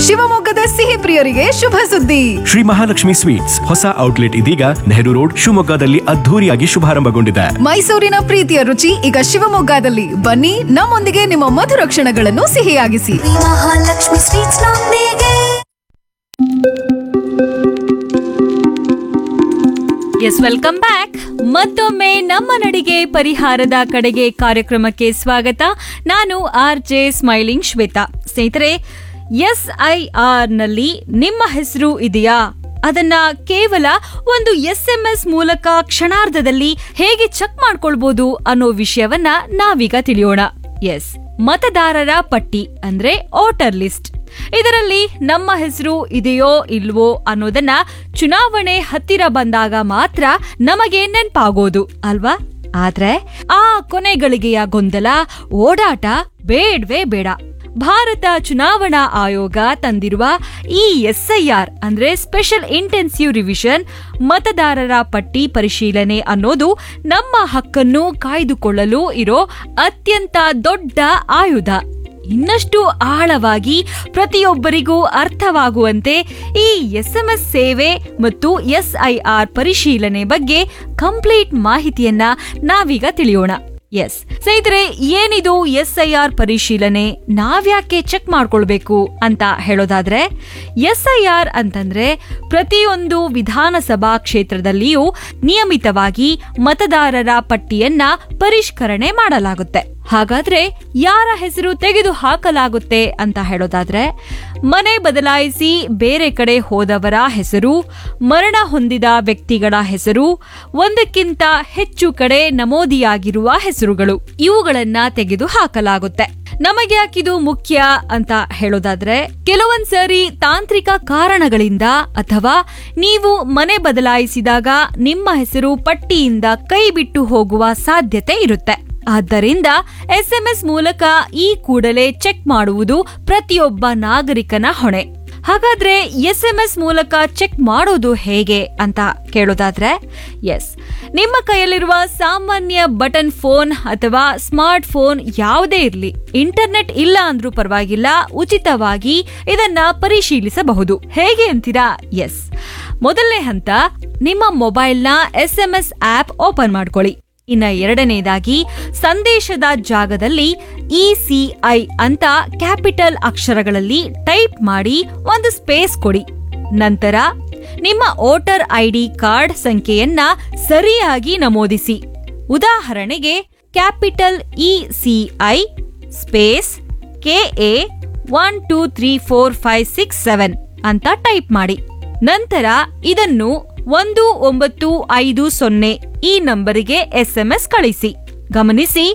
ಶಿವಮೊಗ್ಗದ ಸಿಹಿ ಪ್ರಿಯರಿಗೆ ಶುಭ ಸುದ್ದಿ ಶ್ರೀ ಮಹಾಲಕ್ಷ್ಮಿ ಸ್ವೀಟ್ಸ್ ಹೊಸ ಔಟ್ಲೆಟ್ ಇದೀಗ ನೆಹರು ರೋಡ್ ಶಿವಮೊಗ್ಗದಲ್ಲಿ ಅದ್ಧೂರಿಯಾಗಿ ಶುಭಾರಂಭಗೊಂಡಿದೆ ಮೈಸೂರಿನ ಪ್ರೀತಿಯ ರುಚಿ ಈಗ ಶಿವಮೊಗ್ಗದಲ್ಲಿ ಬನ್ನಿ ನಮ್ಮೊಂದಿಗೆ ನಿಮ್ಮ ಮಧುರ ಕ್ಷಣಗಳನ್ನು ಸಿಹಿಯಾಗಿಸಿ ಶ್ರೀ ಮಹಾಲಕ್ಷ್ಮಿ ಸ್ವೀಟ್ಸ್ ನೊಂದಿಗೆ ಎಸ್ ವೆಲ್ಕಮ್ ಬ್ಯಾಕ್ ಮತ್ತೊಮ್ಮೆ ನಮ್ಮ ನಡಿಗೆ ಪರಿಹಾರದ ಕಡೆಗೆ ಕಾರ್ಯಕ್ರಮಕ್ಕೆ ಸ್ವಾಗತ ನಾನು ಆರ್ ಜೆ ಸ್ಮೈಲಿಂಗ್ ಶ್ವೇತಾ ಸ್ನೇಹಿತರೆ ಎಸ್ ಐ ಆರ್ ನಲ್ಲಿ ನಿಮ್ಮ ಹೆಸರು ಇದೆಯಾ ಅದನ್ನ ಕೇವಲ ಒಂದು ಎಸ್ ಎಂ ಎಸ್ ಮೂಲಕ ಕ್ಷಣಾರ್ಧದಲ್ಲಿ ಹೇಗೆ ಚೆಕ್ ಮಾಡ್ಕೊಳ್ಬಹುದು ಅನ್ನೋ ವಿಷಯವನ್ನ ನಾವೀಗ ತಿಳಿಯೋಣ ಎಸ್ ಮತದಾರರ ಪಟ್ಟಿ ಅಂದ್ರೆ ವೋಟರ್ ಲಿಸ್ಟ್ ಇದರಲ್ಲಿ ನಮ್ಮ ಹೆಸರು ಇದೆಯೋ ಇಲ್ವೋ ಅನ್ನೋದನ್ನ ಚುನಾವಣೆ ಹತ್ತಿರ ಬಂದಾಗ ಮಾತ್ರ ನಮಗೆ ನೆನ್ಪಾಗೋದು ಅಲ್ವಾ ಆದ್ರೆ ಆ ಕೊನೆಗಳಿಗೆಯ ಗೊಂದಲ ಓಡಾಟ ಬೇಡ್ವೇ ಬೇಡ ಭಾರತ ಚುನಾವಣಾ ಆಯೋಗ ತಂದಿರುವ ಈ ಎಸ್ಐಆರ್ ಅಂದ್ರೆ ಸ್ಪೆಷಲ್ ಇಂಟೆನ್ಸಿವ್ ರಿವಿಷನ್ ಮತದಾರರ ಪಟ್ಟಿ ಪರಿಶೀಲನೆ ಅನ್ನೋದು ನಮ್ಮ ಹಕ್ಕನ್ನು ಕಾಯ್ದುಕೊಳ್ಳಲು ಇರೋ ಅತ್ಯಂತ ದೊಡ್ಡ ಆಯುಧ ಇನ್ನಷ್ಟು ಆಳವಾಗಿ ಪ್ರತಿಯೊಬ್ಬರಿಗೂ ಅರ್ಥವಾಗುವಂತೆ ಈ ಎಸ್ಎಂಎಸ್ ಸೇವೆ ಮತ್ತು ಎಸ್ಐಆರ್ ಪರಿಶೀಲನೆ ಬಗ್ಗೆ ಕಂಪ್ಲೀಟ್ ಮಾಹಿತಿಯನ್ನ ನಾವೀಗ ತಿಳಿಯೋಣ ಎಸ್ ಸ್ನೇಹಿತರೆ ಏನಿದು ಎಸ್ಐಆರ್ ಪರಿಶೀಲನೆ ನಾವ್ಯಾಕೆ ಚೆಕ್ ಮಾಡ್ಕೊಳ್ಬೇಕು ಅಂತ ಹೇಳೋದಾದ್ರೆ ಎಸ್ಐಆರ್ ಅಂತಂದ್ರೆ ಪ್ರತಿಯೊಂದು ವಿಧಾನಸಭಾ ಕ್ಷೇತ್ರದಲ್ಲಿಯೂ ನಿಯಮಿತವಾಗಿ ಮತದಾರರ ಪಟ್ಟಿಯನ್ನ ಪರಿಷ್ಕರಣೆ ಮಾಡಲಾಗುತ್ತೆ ಹಾಗಾದ್ರೆ ಯಾರ ಹೆಸರು ತೆಗೆದು ಹಾಕಲಾಗುತ್ತೆ ಅಂತ ಹೇಳೋದಾದ್ರೆ ಮನೆ ಬದಲಾಯಿಸಿ ಬೇರೆ ಕಡೆ ಹೋದವರ ಹೆಸರು ಮರಣ ಹೊಂದಿದ ವ್ಯಕ್ತಿಗಳ ಹೆಸರು ಒಂದಕ್ಕಿಂತ ಹೆಚ್ಚು ಕಡೆ ನಮೂದಿಯಾಗಿರುವ ಹೆಸರುಗಳು ಇವುಗಳನ್ನ ತೆಗೆದು ಹಾಕಲಾಗುತ್ತೆ ನಮಗೆ ಯಾಕಿದು ಮುಖ್ಯ ಅಂತ ಹೇಳೋದಾದ್ರೆ ಕೆಲವೊಂದ್ಸರಿ ತಾಂತ್ರಿಕ ಕಾರಣಗಳಿಂದ ಅಥವಾ ನೀವು ಮನೆ ಬದಲಾಯಿಸಿದಾಗ ನಿಮ್ಮ ಹೆಸರು ಪಟ್ಟಿಯಿಂದ ಕೈ ಬಿಟ್ಟು ಹೋಗುವ ಸಾಧ್ಯತೆ ಇರುತ್ತೆ ಆದ್ದರಿಂದ ಎಸ್ಎಂಎಸ್ ಮೂಲಕ ಈ ಕೂಡಲೇ ಚೆಕ್ ಮಾಡುವುದು ಪ್ರತಿಯೊಬ್ಬ ನಾಗರಿಕನ ಹೊಣೆ ಹಾಗಾದ್ರೆ ಎಸ್ಎಂಎಸ್ ಮೂಲಕ ಚೆಕ್ ಮಾಡೋದು ಹೇಗೆ ಅಂತ ಕೇಳೋದಾದ್ರೆ ಎಸ್ ನಿಮ್ಮ ಕೈಯಲ್ಲಿರುವ ಸಾಮಾನ್ಯ ಬಟನ್ ಫೋನ್ ಅಥವಾ ಸ್ಮಾರ್ಟ್ ಫೋನ್ ಯಾವುದೇ ಇರಲಿ ಇಂಟರ್ನೆಟ್ ಇಲ್ಲ ಅಂದ್ರೂ ಪರವಾಗಿಲ್ಲ ಉಚಿತವಾಗಿ ಇದನ್ನ ಪರಿಶೀಲಿಸಬಹುದು ಹೇಗೆ ಅಂತೀರಾ ಎಸ್ ಮೊದಲನೇ ಹಂತ ನಿಮ್ಮ ಮೊಬೈಲ್ನ ಎಸ್ಎಂಎಸ್ ಆಪ್ ಓಪನ್ ಮಾಡ್ಕೊಳ್ಳಿ ಇನ್ನ ಎರಡನೇದಾಗಿ ಸಂದೇಶದ ಜಾಗದಲ್ಲಿ ಇಸಿಐ ಅಂತ ಕ್ಯಾಪಿಟಲ್ ಅಕ್ಷರಗಳಲ್ಲಿ ಟೈಪ್ ಮಾಡಿ ಒಂದು ಸ್ಪೇಸ್ ಕೊಡಿ ನಂತರ ನಿಮ್ಮ ವೋಟರ್ ಐಡಿ ಕಾರ್ಡ್ ಸಂಖ್ಯೆಯನ್ನ ಸರಿಯಾಗಿ ನಮೂದಿಸಿ ಉದಾಹರಣೆಗೆ capital ECI space KA one two three four five six seven ಅಂತ ಟೈಪ್ ಮಾಡಿ ನಂತರ ಇದನ್ನು ಒಂದು ಒಂಬತ್ತು ಐದು ಸೊನ್ನೆ ಈ ನಂಬರಿಗೆ ಎಸ್ಎಂಎಸ್ ಕಳಿಸಿ ಗಮನಿಸಿ